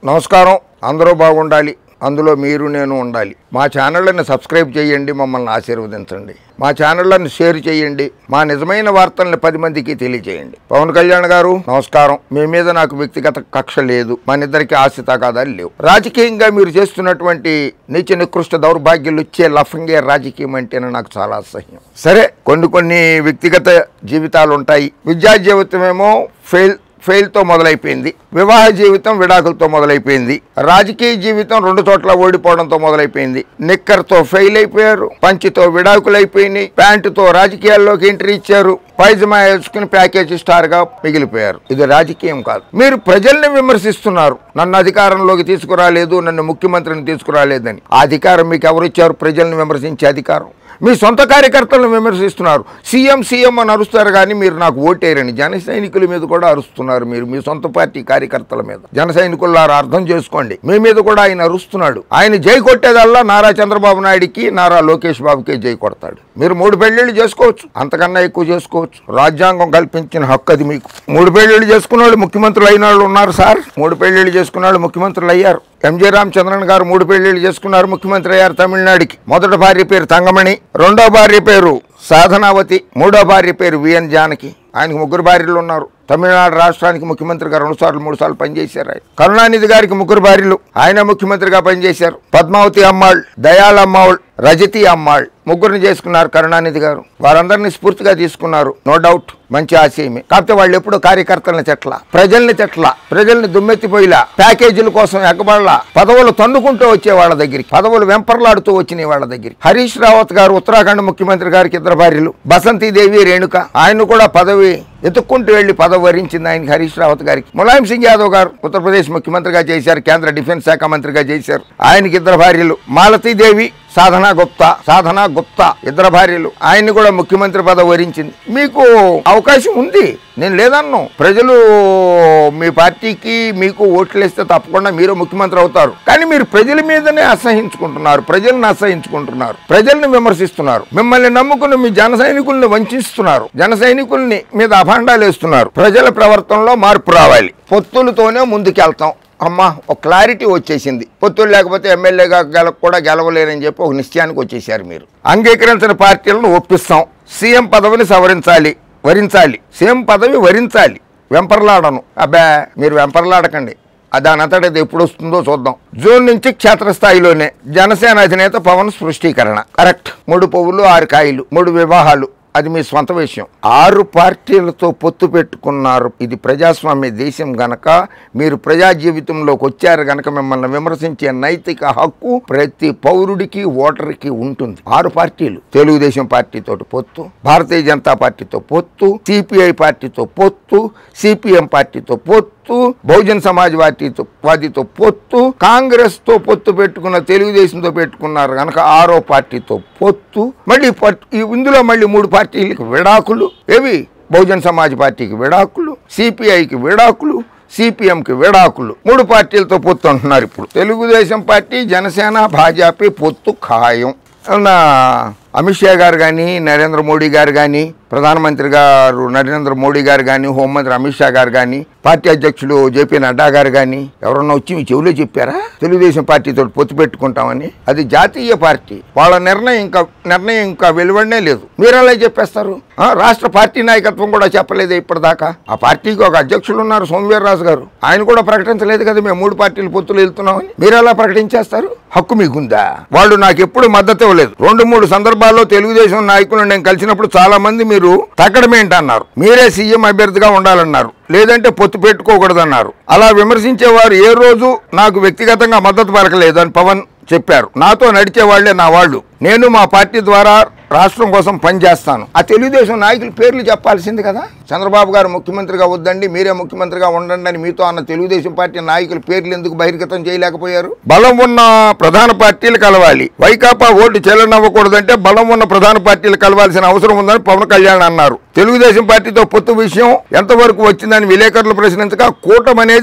నమస్కారం అందరూ బాగుండాలి అందులో మీరు నేను ఉండాలి మా ఛానళ్ళని సబ్స్క్రైబ్ చేయండి మమ్మల్ని ఆశీర్వదించండి మా ఛానళ్ళని షేర్ చేయండి మా నిజమైన వార్తల్ని పది మందికి తెలియజేయండి పవన్ కళ్యాణ్ గారు నమస్కారం మీ మీద నాకు వ్యక్తిగత కక్ష లేదు మన ఇద్దరికి ఆస్తి తగాదాలు లేవు రాజకీయంగా మీరు చేస్తున్నటువంటి నీచ నికృష్ట దౌర్భాగ్యాలు ఇచ్చే లఫంగే రాజకీయం అంటేనే నాకు చాలా అసహ్యం సరే కొన్ని కొన్ని వ్యక్తిగత జీవితాలు ఉంటాయి విద్యా జీవితమేమో ఫెయిల్ ఫెయిల్తో మొదలైపోయింది వివాహ జీవితం విడాకులతో మొదలైపోయింది రాజకీయ జీవితం రెండు చోట్ల ఓడిపోవడంతో మొదలైపోయింది నిక్కర్తో ఫెయిల్ అయిపోయారు పంచితో విడాకులు అయిపోయినాయి ప్యాంటుతో రాజకీయాల్లోకి ఎంట్రీ ఇచ్చారు పైజమా వేసుకుని ప్యాకేజీ స్టార్ గా మిగిలిపోయారు ఇది రాజకీయం కాదు మీరు ప్రజల్ని విమర్శిస్తున్నారు నన్ను అధికారంలోకి తీసుకురాలేదు నన్ను ముఖ్యమంత్రిని తీసుకురాలేదని ఆ అధికారం మీకు ఎవరు ఇచ్చారు ప్రజల్ని విమర్శించే అధికారం మీ సొంత కార్యకర్తలను విమర్శిస్తున్నారు సీఎం సీఎం అని అరుస్తారు కానీ మీరు నాకు ఓటేరని జన సైనికుల మీద కూడా అరుస్తున్నారు మీరు మీ సొంత పార్టీ కార్యకర్తల మీద జన సైనికులారా అర్థం చేసుకోండి మీ మీద కూడా ఆయన అరుస్తున్నాడు ఆయన జై కొట్టేదల్లా నారా చంద్రబాబు నాయుడికి నారా లోకేష్ బాబుకి జై కొడతాడు మీరు మూడు పెళ్లిళ్ళు చేసుకోవచ్చు అంతకన్నా ఎక్కువ చేసుకోవచ్చు రాజ్యాంగం కల్పించిన హక్కు అది మీకు మూడు పెళ్లిళ్ళు చేసుకున్న వాళ్ళు ముఖ్యమంత్రులు అయిన వాళ్ళు ఉన్నారు సార్ మూడు పెళ్లిళ్ళు చేసుకున్న వాళ్ళు ముఖ్యమంత్రులు అయ్యారు ఎంజే రామచంద్రన్ గారు మూడు పెళ్లిళ్ళు చేసుకున్నారు ముఖ్యమంత్రి అయ్యారు తమిళనాడుకి మొదటి భార్య పేరు తంగమణి రెండో భార్య పేరు సాధనావతి మూడో భార్య పేరు విఎన్ జానకి ఆయనకు ముగ్గురు భార్యలు ఉన్నారు తమిళనాడు రాష్ట్రానికి ముఖ్యమంత్రిగా రెండు సార్లు మూడు సార్లు పనిచేశారు ఆయన కరుణానిధి గారికి ముగ్గురు భార్యలు ఆయన ముఖ్యమంత్రిగా పనిచేశారు పద్మావతి అమ్మాళ్ దయాళ్ అమ్మాళ్ రజతి అమ్మాళ్ ముగ్గురిని చేసుకున్నారు కరుణానిధి గారు వారందరినీ స్ఫూర్తిగా తీసుకున్నారు నో డౌట్ మంచి ఆశయమే కాకపోతే వాళ్ళు ఎప్పుడూ కార్యకర్తలను చెట్ల ప్రజల్ని చెట్ల ప్రజల్ని దుమ్మెత్తిపోయిలా ప్యాకేజీల కోసం ఎగ్గబడలా పదవులు తన్నుకుంటూ వచ్చే వాళ్ళ దగ్గరికి పదవులు వెంపర్లాడుతూ వచ్చినాయి వాళ్ళ దగ్గరికి హరీష్ రావత్ గారు ఉత్తరాఖండ్ ముఖ్యమంత్రి గారికి ఇద్దరు భార్యలు బసంతిదేవి రేణుక ఆయన కూడా పదవి ఎత్తుక్కుంటూ వెళ్లి పదవి వరించింది ఆయనకి హరీష్ రావత్ గారికి ములాయం సింగ్ యాదవ్ గారు ఉత్తరప్రదేశ్ ముఖ్యమంత్రిగా చేశారు కేంద్ర డిఫెన్స్ శాఖ మంత్రిగా చేశారు ఆయనకి ఇద్దరు భార్యలు మాలతీదేవి సాధనా గుప్తా సాధనా గుప్తా ఇద్దరు భార్యలు ఆయన్ని కూడా ముఖ్యమంత్రి పదవి వరించింది మీకు అవకాశం ఉంది నేను లేదన్ను ప్రజలు మీ పార్టీకి మీకు ఓట్లేస్తే తప్పకుండా మీరు ముఖ్యమంత్రి అవుతారు కానీ మీరు ప్రజల మీదనే అసహించుకుంటున్నారు ప్రజల్ని అసహించుకుంటున్నారు ప్రజల్ని విమర్శిస్తున్నారు మిమ్మల్ని నమ్ముకుని మీ జన సైనికుల్ని వంచిస్తున్నారు జన సైనికుల్ని మీద అభాండాలు వేస్తున్నారు ప్రజల ప్రవర్తనలో మార్పు రావాలి పొత్తులతోనే ముందుకెళ్తాం అమ్మా ఒక క్లారిటీ వచ్చేసింది పొత్తులు లేకపోతే ఎమ్మెల్యేగా గెల కూడా గెలవలేరని చెప్పి ఒక నిశ్చయానికి వచ్చేసారు మీరు అంగీకరించిన పార్టీలను ఒప్పిస్తాం సీఎం పదవిని సవరించాలి వరించాలి సీఎం పదవి వరించాలి వెంపర్లాడను అబ్బా మీరు వెంపర్లాడకండి దానంతట అది ఎప్పుడు వస్తుందో చూద్దాం జూన్ నుంచి క్షేత్రస్థాయిలోనే జనసేన అధినేత పవన్ స్పృష్టీకరణ కరెక్ట్ మూడు పువ్వులు ఆరు కాయలు మూడు వివాహాలు అది మీ స్వంత విషయం ఆరు పార్టీలతో పొత్తు పెట్టుకున్నారు ఇది ప్రజాస్వామ్య దేశం గనక మీరు ప్రజా జీవితంలోకి వచ్చారు గనక మిమ్మల్ని విమర్శించే నైతిక హక్కు ప్రతి పౌరుడికి ఓటర్కి ఉంటుంది ఆరు పార్టీలు తెలుగుదేశం పార్టీతో పొత్తు భారతీయ జనతా పార్టీతో పొత్తు సిపిఐ పార్టీతో పొత్తు సిపిఎం పార్టీతో పొత్తు బహుజన్ సమాజ్ పార్టీతో వాదితో పొత్తు కాంగ్రెస్ తో పొత్తు పెట్టుకున్న తెలుగుదేశంతో పెట్టుకున్నారు కనుక ఆరో పార్టీతో పొత్తు మళ్ళీ పట్- ఈ ఇందులో మళ్ళీ మూడు పార్టీలకు విడాకులు ఏవి బహుజన్ సమాజ్ పార్టీకి విడాకులు సిపిఐకి విడాకులు సిపిఎంకి విడాకులు మూడు పార్టీలతో పొత్తు అంటున్నారు ఇప్పుడు తెలుగుదేశం పార్టీ జనసేన భాజపా పొత్తు ఖాయం నా అమిత్ షా గారు కానీ నరేంద్ర మోడీ గారు కానీ ప్రధానమంత్రి గారు నరేంద్ర మోడీ గారు కానీ హోంమంత్రి అమిత్ షా గారు కానీ పార్టీ అధ్యక్షులు జేపీ నడ్డా గారు కానీ ఎవరన్నా వచ్చి మీ చెవిలో చెప్పారా తెలుగుదేశం పార్టీతో పొత్తు పెట్టుకుంటామని అది జాతీయ పార్టీ వాళ్ళ నిర్ణయం ఇంకా నిర్ణయం ఇంకా వెలువడనే లేదు మీరు అలా చెప్పేస్తారు ఆ, రాష్ట్ర పార్టీ నాయకత్వం కూడా చెప్పలేదు ఇప్పటిదాకా ఆ పార్టీకి ఒక అధ్యక్షులు ఉన్నారు సోమవీర్రాజు గారు ఆయన కూడా ప్రకటించలేదు కదా మేము మూడు పార్టీలు పొత్తులు వెళ్తున్నామని మీరు ఎలా ప్రకటించేస్తారు హక్కు మీకుందా వాళ్ళు నాకు ఎప్పుడు మద్దతు ఇవ్వలేదు రెండు మూడు సందర్భాల్లో తెలుగుదేశం నాయకులను నేను కలిసినప్పుడు చాలా మంది మీరు తగ్గడమేంటి అన్నారు మీరే సీఎం అభ్యర్థిగా ఉండాలన్నారు లేదంటే పొత్తు పెట్టుకోకూడదన్నారు అలా విమర్శించేవారు ఏ రోజు నాకు వ్యక్తిగతంగా మద్దతు పలకలేదు అని పవన్ చెప్పారు నాతో నడిచే వాళ్లే నా వాళ్ళు నేను మా పార్టీ ద్వారా రాష్ట్రం కోసం పనిచేస్తాను ఆ తెలుగుదేశం నాయకుల పేర్లు చెప్పాల్సింది కదా చంద్రబాబు గారు ముఖ్యమంత్రిగా వద్దండి మీరే ముఖ్యమంత్రిగా ఉండండి అని మీతో అన్న తెలుగుదేశం పార్టీ నాయకుల పేర్లు ఎందుకు బహిర్గతం చేయలేకపోయారు బలం ఉన్న ప్రధాన పార్టీలు కలవాలి వైకాపా ఓటు చెల్లనవ్వకూడదంటే బలం ఉన్న ప్రధాన పార్టీలు కలవాల్సిన అవసరం ఉందని పవన్ కళ్యాణ్ అన్నారు తెలుగుదేశం పార్టీతో పొత్తు విషయం ఎంతవరకు వచ్చిందని విలేకరులు ప్రశ్నించగా కూటమి అనేది కిస్-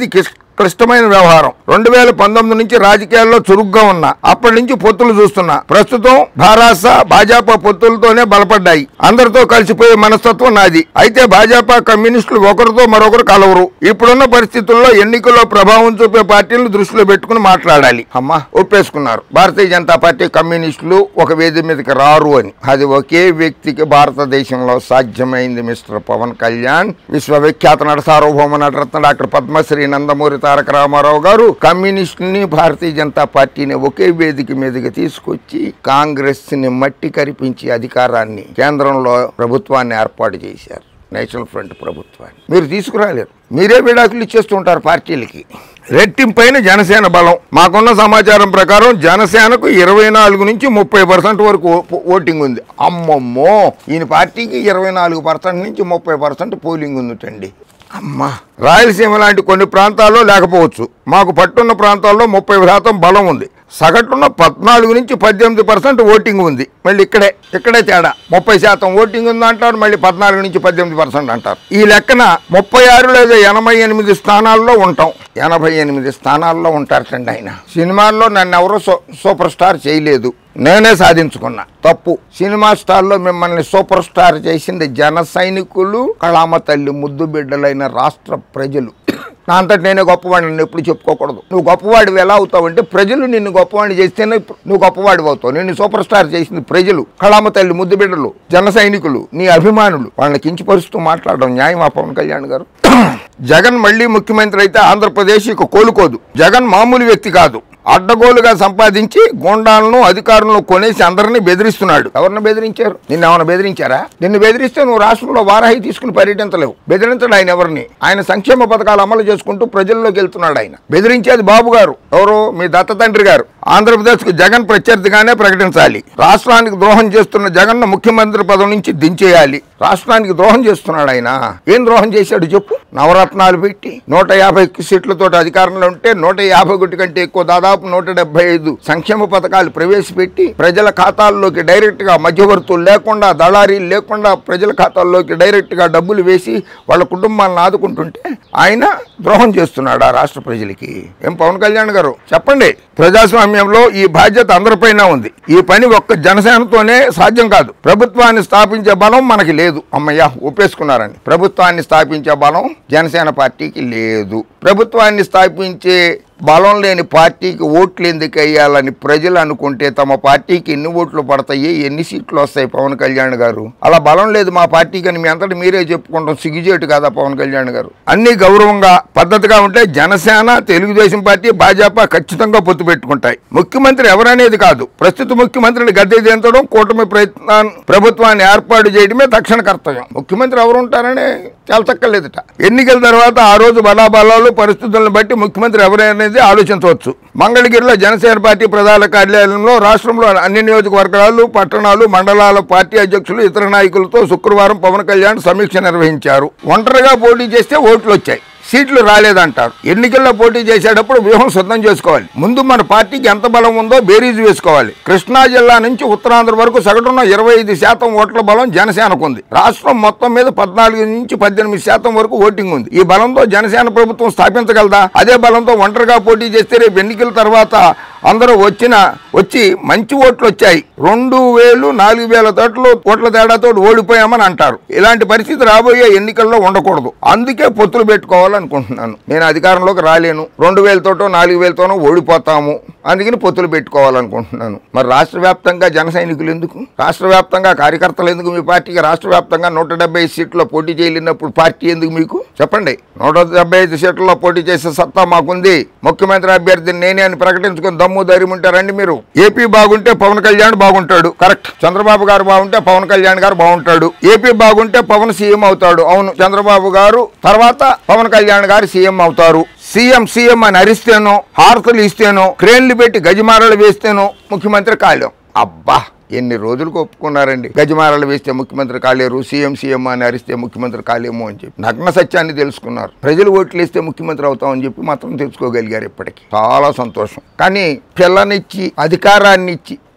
క్లిష్టమైన వ్యవహారం రెండు వేల పంతొమ్మిది నుంచి రాజకీయాల్లో చురుగ్గా ఉన్నా అప్పటి నుంచి పొత్తులు చూస్తున్నా ప్రస్తుతం భారాస భాజపా పొత్తులతోనే బలపడ్డాయి అందరితో కలిసిపోయే మనస్తత్వం నాది అయితే భాజపా కమ్యూనిస్టులు ఒకరితో మరొకరు కలవరు ఇప్పుడున్న పరిస్థితుల్లో ఎన్నికల్లో ప్రభావం చూపే పార్టీలను దృష్టిలో పెట్టుకుని మాట్లాడాలి అమ్మా ఒప్పేసుకున్నారు భారతీయ జనతా పార్టీ కమ్యూనిస్టులు ఒక వేది మీదకి రారు అని అది ఒకే వ్యక్తికి భారతదేశంలో సాధ్యమైంది మిస్టర్ పవన్ కళ్యాణ్ విశ్వవిఖ్యాత నట సార్వభౌమ నటరత్న డాక్టర్ పద్మశ్రీ నందమూరి తారక రామారావు గారు కమ్యూనిస్టుని భారతీయ జనతా పార్టీని ఒకే వేదిక మీదకి తీసుకొచ్చి కాంగ్రెస్ ని మట్టి కరిపించి అధికారాన్ని కేంద్రంలో ప్రభుత్వాన్ని ఏర్పాటు చేశారు నేషనల్ ఫ్రంట్ ప్రభుత్వాన్ని మీరు తీసుకురాలేరు మీరే విడాకులు ఇచ్చేస్తుంటారు పార్టీలకి రెట్టింపైన జనసేన బలం మాకున్న సమాచారం ప్రకారం జనసేనకు ఇరవై నాలుగు నుంచి ముప్పై పర్సెంట్ వరకు ఓ- ఓటింగ్ ఉంది అమ్మమ్మో ఈయన పార్టీకి ఇరవై నాలుగు పర్సెంట్ నుంచి ముప్పై పర్సెంట్ పోలింగ్ ఉందిటండి అమ్మా రాయలసీమ లాంటి కొన్ని ప్రాంతాల్లో లేకపోవచ్చు మాకు పట్టున్న ప్రాంతాల్లో ముప్పై శాతం బలం ఉంది సగటున పద్నాలుగు నుంచి పద్దెనిమిది పర్సెంట్ ఓటింగ్ ఉంది మళ్ళీ ఇక్కడే ఇక్కడే తేడా ముప్పై శాతం ఓటింగ్ ఉంది అంటారు మళ్ళీ పద్నాలుగు నుంచి పద్దెనిమిది పర్సెంట్ అంటారు ఈ లెక్కన ముప్పై ఆరు లేదా ఎనభై ఎనిమిది స్థానాల్లో ఉంటాం ఎనభై ఎనిమిది స్థానాల్లో ఉంటారటండి ఆయన సినిమాల్లో నన్ను ఎవరు సూపర్ స్టార్ చేయలేదు నేనే సాధించుకున్నా తప్పు సినిమా స్టార్లో మిమ్మల్ని సూపర్ స్టార్ చేసింది జన సైనికులు కళామ తల్లి ముద్దు బిడ్డలైన రాష్ట్ర ప్రజలు నా అంతటి నేనే గొప్పవాడిని నన్ను ఎప్పుడు చెప్పుకోకూడదు నువ్వు గొప్పవాడివి ఎలా అవుతావు అంటే ప్రజలు నిన్ను గొప్పవాడిని చేస్తేనే నువ్వు గొప్పవాడివి అవుతావు నిన్ను సూపర్ స్టార్ చేసింది ప్రజలు కళామ తల్లి ముద్దు బిడ్డలు జన సైనికులు నీ అభిమానులు వాళ్ళని కించిపరుస్తూ మాట్లాడడం న్యాయం ఆ పవన్ కళ్యాణ్ గారు జగన్ మళ్ళీ ముఖ్యమంత్రి అయితే ఆంధ్రప్రదేశ్ ఇక కోలుకోదు జగన్ మామూలు వ్యక్తి కాదు అడ్డగోలుగా సంపాదించి గోండాలను అధికారులను కొనేసి అందరినీ బెదిరిస్తున్నాడు ఎవరిని బెదిరించారు నిన్ను ఏమైనా బెదిరించారా నిన్ను బెదిరిస్తే నువ్వు రాష్ట్రంలో వారాహి తీసుకుని పర్యటించలేవు బెదిరించడు ఆయన ఎవరిని ఆయన సంక్షేమ పథకాలు అమలు చేసుకుంటూ ప్రజల్లోకి వెళ్తున్నాడు ఆయన బెదిరించేది బాబు గారు ఎవరు మీ దత్త తండ్రి గారు ఆంధ్రప్రదేశ్కు జగన్ ప్రత్యర్థిగానే ప్రకటించాలి రాష్ట్రానికి ద్రోహం చేస్తున్న జగన్ ముఖ్యమంత్రి పదవి నుంచి దించేయాలి రాష్ట్రానికి ద్రోహం చేస్తున్నాడు ఆయన ఏం ద్రోహం చేశాడు చెప్పు నవరత్నాలు పెట్టి నూట యాభై సీట్లతో అధికారంలో ఉంటే నూట యాభై ఒకటి కంటే ఎక్కువ దాదాపు నూట డెబ్బై ఐదు సంక్షేమ పథకాలు ప్రవేశపెట్టి ప్రజల ఖాతాల్లోకి డైరెక్ట్ గా మధ్యవర్తులు లేకుండా దళారీలు లేకుండా ప్రజల ఖాతాల్లోకి డైరెక్ట్ గా డబ్బులు వేసి వాళ్ళ కుటుంబాలను ఆదుకుంటుంటే ఆయన ద్రోహం చేస్తున్నాడు ఆ రాష్ట్ర ప్రజలకి ఏం పవన్ కళ్యాణ్ గారు చెప్పండి ప్రజాస్వామ్యంలో ఈ బాధ్యత అందరిపైన ఉంది ఈ పని ఒక్క జనసేనతోనే సాధ్యం కాదు ప్రభుత్వాన్ని స్థాపించే బలం మనకి లేదు అమ్మయ్య ఒప్పేసుకున్నారని ప్రభుత్వాన్ని స్థాపించే బలం జనసేన పార్టీకి లేదు ప్రభుత్వాన్ని స్థాపించే బలం లేని పార్టీకి ఓట్లు ఎందుకు వేయాలని ప్రజలు అనుకుంటే తమ పార్టీకి ఎన్ని ఓట్లు పడతాయి ఎన్ని సీట్లు వస్తాయి పవన్ కళ్యాణ్ గారు అలా బలం లేదు మా పార్టీకి అని మీ అంతటి మీరే చెప్పుకుంటాం సిగ్గుచేటు కాదా పవన్ కళ్యాణ్ గారు అన్ని గౌరవంగా పద్ధతిగా ఉంటే జనసేన తెలుగుదేశం పార్టీ భాజపా ఖచ్చితంగా పొత్తు పెట్టుకుంటాయి ముఖ్యమంత్రి ఎవరనేది కాదు ప్రస్తుత ముఖ్యమంత్రిని గద్దె దించడం కూటమి ప్రయత్నాన్ని ప్రభుత్వాన్ని ఏర్పాటు చేయడమే తక్షణ కర్తవ్యం ముఖ్యమంత్రి ఎవరు ఉంటారని తేల్చక్కర్లేదుట ఎన్నికల తర్వాత ఆ రోజు బలాబలాలు పరిస్థితులను బట్టి ముఖ్యమంత్రి ఎవరనేది ఆలోచించవచ్చు మంగళగిరిలో జనసేన పార్టీ ప్రధాన కార్యాలయంలో రాష్ట్రంలో అన్ని నియోజకవర్గాలు పట్టణాలు మండలాల పార్టీ అధ్యక్షులు ఇతర నాయకులతో శుక్రవారం పవన్ కళ్యాణ్ సమీక్ష నిర్వహించారు ఒంటరిగా పోటీ చేస్తే ఓట్లు వచ్చాయి సీట్లు రాలేదంటారు ఎన్నికల్లో పోటీ చేసేటప్పుడు వ్యూహం సిద్ధం చేసుకోవాలి ముందు మన పార్టీకి ఎంత బలం ఉందో బేరీజు వేసుకోవాలి కృష్ణా జిల్లా నుంచి ఉత్తరాంధ్ర వరకు సగటున ఇరవై ఐదు శాతం ఓట్ల బలం జనసేనకు ఉంది రాష్ట్రం మొత్తం మీద పద్నాలుగు నుంచి పద్దెనిమిది శాతం వరకు ఓటింగ్ ఉంది ఈ బలంతో జనసేన ప్రభుత్వం స్థాపించగలదా అదే బలంతో ఒంటరిగా పోటీ చేస్తే రేపు ఎన్నికల తర్వాత అందరూ వచ్చిన వచ్చి మంచి ఓట్లు వచ్చాయి రెండు వేలు నాలుగు వేల తోటలు ఓట్ల తేడాతో ఓడిపోయామని అంటారు ఇలాంటి పరిస్థితి రాబోయే ఎన్నికల్లో ఉండకూడదు అందుకే పొత్తులు పెట్టుకోవాలనుకుంటున్నాను నేను అధికారంలోకి రాలేను రెండు వేలతోటో నాలుగు వేలతోనో ఓడిపోతాము అందుకని పొత్తులు పెట్టుకోవాలనుకుంటున్నాను మరి రాష్ట్ర వ్యాప్తంగా జన సైనికులు ఎందుకు రాష్ట్ర వ్యాప్తంగా కార్యకర్తలు ఎందుకు మీ పార్టీకి రాష్ట్ర వ్యాప్తంగా నూట డెబ్బై సీట్లలో పోటీ చేయలేనప్పుడు పార్టీ ఎందుకు మీకు చెప్పండి నూట డెబ్బై ఐదు సీట్లలో పోటీ చేసే సత్తా మాకుంది ముఖ్యమంత్రి అభ్యర్థిని నేనే అని ప్రకటించుకుని దమ్ము ధైర్యం ఉంటారండి మీరు ఏపీ బాగుంటే పవన్ కళ్యాణ్ బాగుంటాడు కరెక్ట్ చంద్రబాబు గారు బాగుంటే పవన్ కళ్యాణ్ గారు బాగుంటాడు ఏపీ బాగుంటే పవన్ సీఎం అవుతాడు అవును చంద్రబాబు గారు తర్వాత పవన్ కళ్యాణ్ గారు సీఎం అవుతారు సీఎం సీఎం అని అరిస్తేనో హారతలు ఇస్తేనో క్రేన్లు పెట్టి గజమారలు వేస్తేనో ముఖ్యమంత్రి కాలేం అబ్బా ఎన్ని రోజులకు ఒప్పుకున్నారండి గజమారాలు వేస్తే ముఖ్యమంత్రి కాలేరు సీఎం సీఎం అని అరిస్తే ముఖ్యమంత్రి కాలేమో అని చెప్పి నగ్న సత్యాన్ని తెలుసుకున్నారు ప్రజలు ఓట్లు వేస్తే ముఖ్యమంత్రి అవుతామని చెప్పి మాత్రం తెలుసుకోగలిగారు ఇప్పటికి చాలా సంతోషం కానీ పిల్లనిచ్చి అధికారాన్ని ఇచ్చి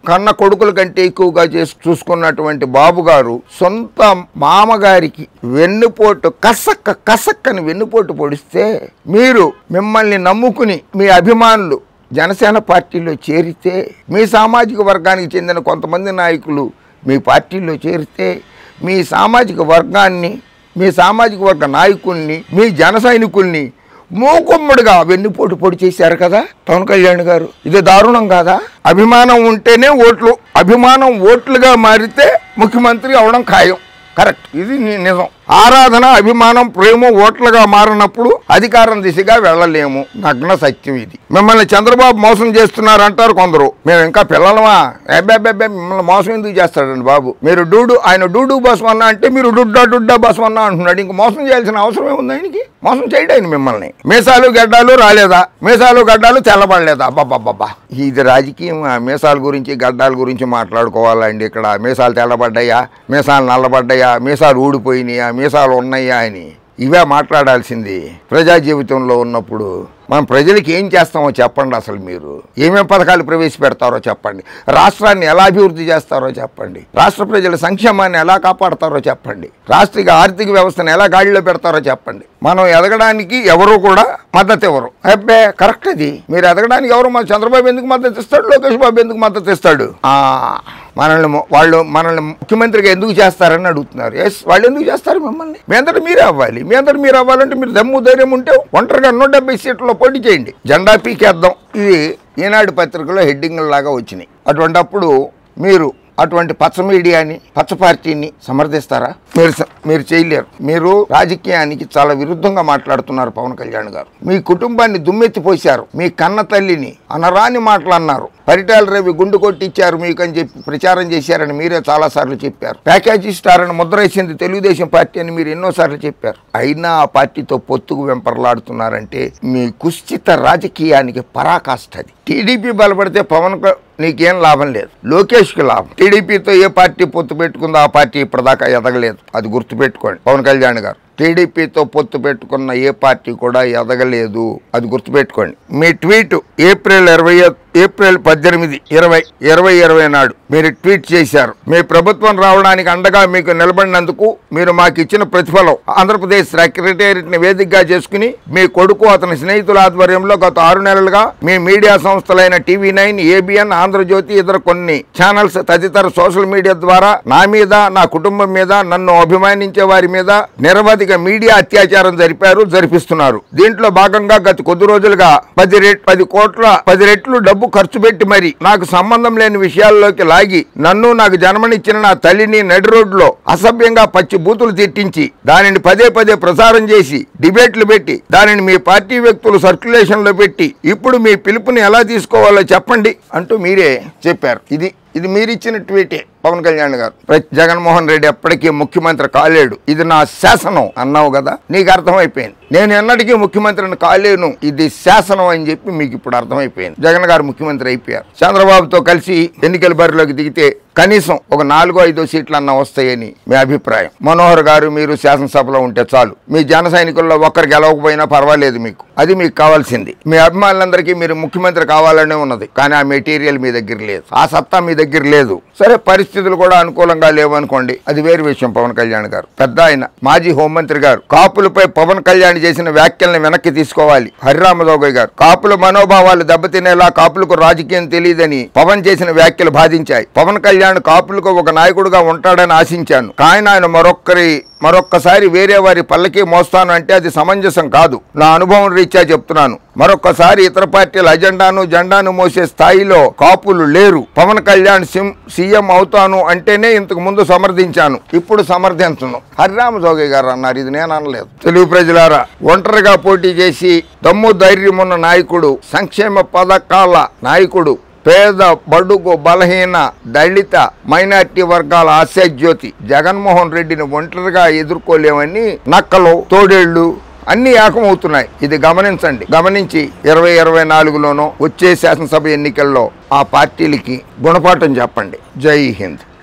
కన్న కొడుకుల కంటే ఎక్కువగా చేసి చూసుకున్నటువంటి బాబు గారు సొంత మామగారికి వెన్నుపోటు కసక్క కసక్కని వెన్నుపోటు పొడిస్తే మీరు మిమ్మల్ని నమ్ముకుని మీ అభిమానులు జనసేన పార్టీలో చేరితే మీ సామాజిక వర్గానికి చెందిన కొంతమంది నాయకులు మీ పార్టీలో చేరితే మీ సామాజిక వర్గాన్ని మీ సామాజిక వర్గ నాయకుల్ని మీ జన సైనికుల్ని మూకుమ్మడిగా వెన్నుపోటు పొడి చేశారు కదా పవన్ కళ్యాణ్ గారు ఇది దారుణం కాదా అభిమానం ఉంటేనే ఓట్లు అభిమానం ఓట్లుగా మారితే ముఖ్యమంత్రి అవడం ఖాయం కరెక్ట్ ఇది ని- నిజం ఆరాధన అభిమానం ప్రేమ ఓట్లుగా మారినప్పుడు అధికారం దిశగా వెళ్ళలేము నగ్న సత్యం ఇది మిమ్మల్ని చంద్రబాబు మోసం చేస్తున్నారు అంటారు కొందరు మేము ఇంకా పిల్లలమా అబ్బాబ్బే మిమ్మల్ని మోసం ఎందుకు చేస్తాడండి బాబు మీరు డూడు ఆయన డూడు బసమన్నా అంటే మీరు డుడ్డా డుడ్డా బసమన్నా అంటున్నాడు ఇంక మోసం చేయాల్సిన అవసరం ఏముంది ఆయనకి మోసం చేయడానికి మిమ్మల్ని మీసాలు గడ్డాలు రాలేదా మీసాలు గడ్డాలు తెల్లబడలేదా అబ్బాబ్బాబ్బా ఇది రాజకీయం ఆ మీసాల గురించి గడ్డాల గురించి మాట్లాడుకోవాలండి ఇక్కడ మీసాలు తెల్లబడ్డాయా మీసాలు నల్లబడ్డాయా మీసాలు ఊడిపోయినాయా మీసాలు ఉన్నాయా అని ఇవే మాట్లాడాల్సింది ప్రజా జీవితంలో ఉన్నప్పుడు మనం ప్రజలకి ఏం చేస్తామో చెప్పండి అసలు మీరు ఏమేం పథకాలు ప్రవేశపెడతారో చెప్పండి రాష్ట్రాన్ని ఎలా అభివృద్ధి చేస్తారో చెప్పండి రాష్ట్ర ప్రజల సంక్షేమాన్ని ఎలా కాపాడతారో చెప్పండి రాష్ట్రీయ ఆర్థిక వ్యవస్థను ఎలా గాడిలో పెడతారో చెప్పండి మనం ఎదగడానికి ఎవరు కూడా మద్దతు ఇవ్వరు అబ్బే కరెక్ట్ అది మీరు ఎదగడానికి ఎవరు మన చంద్రబాబు ఎందుకు మద్దతు ఇస్తాడు లోకేష్ బాబు ఎందుకు మద్దతు ఇస్తాడు ఆ, మనల్ని మొ- వాళ్ళు మనల్ని ముఖ్యమంత్రిగా ఎందుకు చేస్తారని అడుగుతున్నారు ఎస్ వాళ్ళు ఎందుకు చేస్తారు మిమ్మల్ని మీ అందరు మీరే అవ్వాలి మీ అందరు మీరు అవ్వాలంటే మీరు దమ్ము ధైర్యం ఉంటే ఒంటరిగా నూట డెబ్బై సీట్లలో పోటీ చేయండి జెండా పీకేద్దాం ఇది ఈనాడు పత్రికలో హెడ్డింగ్ లాగా వచ్చినాయి అటువంటప్పుడు మీరు అటువంటి పచ్చ మీడియాని పచ్చ పార్టీని సమర్థిస్తారా మీరు స- మీరు చేయలేరు మీరు రాజకీయానికి చాలా విరుద్ధంగా మాట్లాడుతున్నారు పవన్ కళ్యాణ్ గారు మీ కుటుంబాన్ని దుమ్మెత్తిపోశారు మీ కన్న తల్లిని అనరాని మాటలు అన్నారు పరిటాల రవి గుండు కొట్టిచ్చారు మీకు అని చెప్పి ప్రచారం చేశారని మీరే చాలాసార్లు చెప్పారు ప్యాకేజీ స్టార్ అని ముద్ర వేసింది తెలుగుదేశం పార్టీ అని మీరు ఎన్నోసార్లు చెప్పారు అయినా ఆ పార్టీతో పొత్తుకు వెంపర్లాడుతున్నారంటే మీ కుశ్చిత రాజకీయానికి పరాకాష్ట అది టీడీపీ బలపడితే పవన్ క- నీకేం లాభం లేదు లోకేష్కి లాభం టీడీపీతో ఏ పార్టీ పొత్తు పెట్టుకుందో ఆ పార్టీ ఇప్పటిదాకా ఎదగలేదు అది గుర్తుపెట్టుకోండి పవన్ కళ్యాణ్ గారు టీడీపీతో పొత్తు పెట్టుకున్న ఏ పార్టీ కూడా ఎదగలేదు అది గుర్తుపెట్టుకోండి మీ ట్వీట్ ఏప్రిల్ ఇరవై ఏప్రిల్ పద్దెనిమిది ఇరవై ఇరవై ఇరవై నాడు మీరు ట్వీట్ చేశారు మీ ప్రభుత్వం రావడానికి అండగా మీకు నిలబడినందుకు మీరు మాకు ఇచ్చిన ప్రతిఫలం ఆంధ్రప్రదేశ్ సెక్రటేరియట్ ని వేదికగా చేసుకుని మీ కొడుకు అతని స్నేహితుల ఆధ్వర్యంలో గత ఆరు నెలలుగా మీ మీడియా సంస్థలైన టీవీ నైన్ ఏబిఎన్ ఆంధ్రజ్యోతి ఇతర కొన్ని ఛానల్స్ తదితర సోషల్ మీడియా ద్వారా నా మీద నా కుటుంబం మీద నన్ను అభిమానించే వారి మీద నిరవధిక మీడియా అత్యాచారం జరిపారు జరిపిస్తున్నారు దీంట్లో భాగంగా గత కొద్ది రోజులుగా పది రెట్ పది కోట్ల పది రెట్లు డబ్బు ఖర్చు పెట్టి మరి నాకు సంబంధం లేని విషయాల్లోకి లాగి నన్ను నాకు జన్మనిచ్చిన నా తల్లిని నడి రోడ్లో అసభ్యంగా పచ్చి బూతులు తిట్టించి దానిని పదే పదే ప్రసారం చేసి డిబేట్లు పెట్టి దానిని మీ పార్టీ వ్యక్తులు సర్క్యులేషన్ లో పెట్టి ఇప్పుడు మీ పిలుపుని ఎలా తీసుకోవాలో చెప్పండి అంటూ మీరే చెప్పారు ఇది ఇది మీరిచ్చిన ట్వీటే పవన్ కళ్యాణ్ గారు ప్ర- జగన్మోహన్ రెడ్డి ఎప్పటికీ ముఖ్యమంత్రి కాలేడు ఇది నా శాసనం అన్నావు కదా నీకు అర్థమైపోయింది నేను ఎన్నటికీ ముఖ్యమంత్రిని కాలేను ఇది శాసనం అని చెప్పి మీకు ఇప్పుడు అర్థమైపోయింది జగన్ గారు ముఖ్యమంత్రి అయిపోయారు చంద్రబాబుతో కలిసి ఎన్నికల బరిలోకి దిగితే కనీసం ఒక నాలుగో ఐదో సీట్లు అన్న వస్తాయని మీ అభిప్రాయం మనోహర్ గారు మీరు శాసనసభలో ఉంటే చాలు మీ జన సైనికుల్లో ఒక్కరు గెలవకపోయినా పర్వాలేదు మీకు అది మీకు కావాల్సింది మీ అభిమానులందరికీ మీరు ముఖ్యమంత్రి కావాలనే ఉన్నది కానీ ఆ మెటీరియల్ మీ దగ్గర లేదు ఆ సత్తా మీ దగ్గర లేదు సరే పరిస్థితులు కూడా అనుకూలంగా లేవు అనుకోండి అది వేరు విషయం పవన్ కళ్యాణ్ గారు పెద్ద ఆయన మాజీ హోంమంత్రి గారు కాపులపై పవన్ కళ్యాణ్ చేసిన వ్యాఖ్యల్ని వెనక్కి తీసుకోవాలి హరిరామదోగయ్ గారు కాపుల మనోభావాలు దెబ్బతినేలా కాపులకు రాజకీయం తెలియదని పవన్ చేసిన వ్యాఖ్యలు బాధించాయి పవన్ కళ్యాణ్ కాపులకు ఒక నాయకుడుగా ఉంటాడని ఆశించాను కానీ ఆయన మరొక్కరి మరొక్కసారి వేరే వారి పల్లకి మోస్తాను అంటే అది సమంజసం కాదు నా అనుభవం రీత్యా చెప్తున్నాను మరొక్కసారి ఇతర పార్టీల అజెండాను జెండాను మోసే స్థాయిలో కాపులు లేరు పవన్ కళ్యాణ్ సిం సీఎం అవుతాను అంటేనే ఇంతకు ముందు సమర్థించాను ఇప్పుడు సమర్థించను హరిరామ జోగి గారు అన్నారు ఇది నేను అనలేదు తెలుగు ప్రజలారా ఒంటరిగా పోటీ చేసి దమ్ము ధైర్యం ఉన్న నాయకుడు సంక్షేమ పథకాల నాయకుడు పేద బడుగు బలహీన దళిత మైనార్టీ వర్గాల ఆశాజ్యోతి జగన్మోహన్ రెడ్డిని ఒంటరిగా ఎదుర్కోలేమని నక్కలు తోడేళ్లు అన్ని ఏకమవుతున్నాయి ఇది గమనించండి గమనించి ఇరవై ఇరవై నాలుగులోనో వచ్చే శాసనసభ ఎన్నికల్లో ఆ పార్టీలకి గుణపాఠం చెప్పండి జై హింద్